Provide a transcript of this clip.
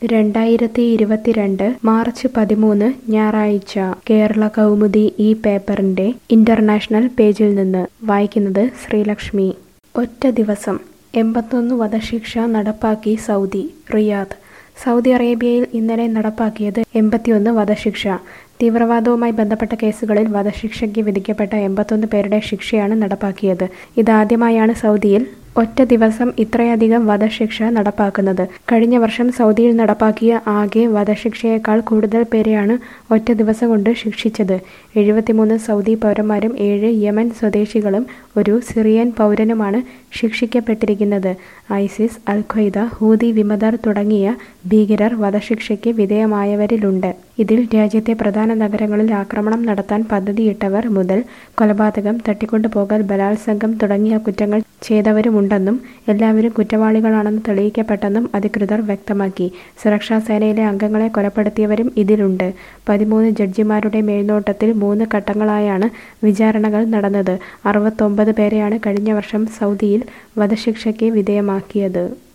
രണ്ടായിരത്തി ഇരുപത്തിരണ്ട് മാർച്ച് പതിമൂന്ന് ഞായറാഴ്ച കേരള കൗമുദി ഈ പേപ്പറിന്റെ ഇന്റർനാഷണൽ പേജിൽ നിന്ന് വായിക്കുന്നത് ശ്രീലക്ഷ്മി ഒറ്റ ദിവസം എൺപത്തൊന്ന് വധശിക്ഷ നടപ്പാക്കി സൗദി റിയാദ് സൗദി അറേബ്യയിൽ ഇന്നലെ നടപ്പാക്കിയത് എൺപത്തിയൊന്ന് വധശിക്ഷ തീവ്രവാദവുമായി ബന്ധപ്പെട്ട കേസുകളിൽ വധശിക്ഷയ്ക്ക് വിധിക്കപ്പെട്ട എൺപത്തൊന്ന് പേരുടെ ശിക്ഷയാണ് നടപ്പാക്കിയത് ഇതാദ്യമായാണ് സൗദിയിൽ ഒറ്റ ദിവസം ഇത്രയധികം വധശിക്ഷ നടപ്പാക്കുന്നത് കഴിഞ്ഞ വർഷം സൗദിയിൽ നടപ്പാക്കിയ ആകെ വധശിക്ഷയേക്കാൾ കൂടുതൽ പേരെയാണ് ഒറ്റ ദിവസം കൊണ്ട് ശിക്ഷിച്ചത് എഴുപത്തിമൂന്ന് സൗദി പൗരന്മാരും ഏഴ് യമൻ സ്വദേശികളും ഒരു സിറിയൻ പൗരനുമാണ് ശിക്ഷിക്കപ്പെട്ടിരിക്കുന്നത് ഐസിസ് അൽ ഖ്വയ്ദ ഹൂതി വിമതർ തുടങ്ങിയ ഭീകരർ വധശിക്ഷയ്ക്ക് വിധേയമായവരിലുണ്ട് ഇതിൽ രാജ്യത്തെ പ്രധാന നഗരങ്ങളിൽ ആക്രമണം നടത്താൻ പദ്ധതിയിട്ടവർ മുതൽ കൊലപാതകം തട്ടിക്കൊണ്ടുപോകൽ ബലാത്സംഗം തുടങ്ങിയ കുറ്റങ്ങൾ ചെയ്തവരുമുണ്ടെന്നും എല്ലാവരും കുറ്റവാളികളാണെന്ന് തെളിയിക്കപ്പെട്ടെന്നും അധികൃതർ വ്യക്തമാക്കി സുരക്ഷാ സേനയിലെ അംഗങ്ങളെ കൊലപ്പെടുത്തിയവരും ഇതിലുണ്ട് പതിമൂന്ന് ജഡ്ജിമാരുടെ മേൽനോട്ടത്തിൽ മൂന്ന് ഘട്ടങ്ങളായാണ് വിചാരണകൾ നടന്നത് അറുപത്തൊമ്പത് പേരെയാണ് കഴിഞ്ഞ വർഷം സൗദിയിൽ വധശിക്ഷയ്ക്ക് വിധേയമാക്കിയത്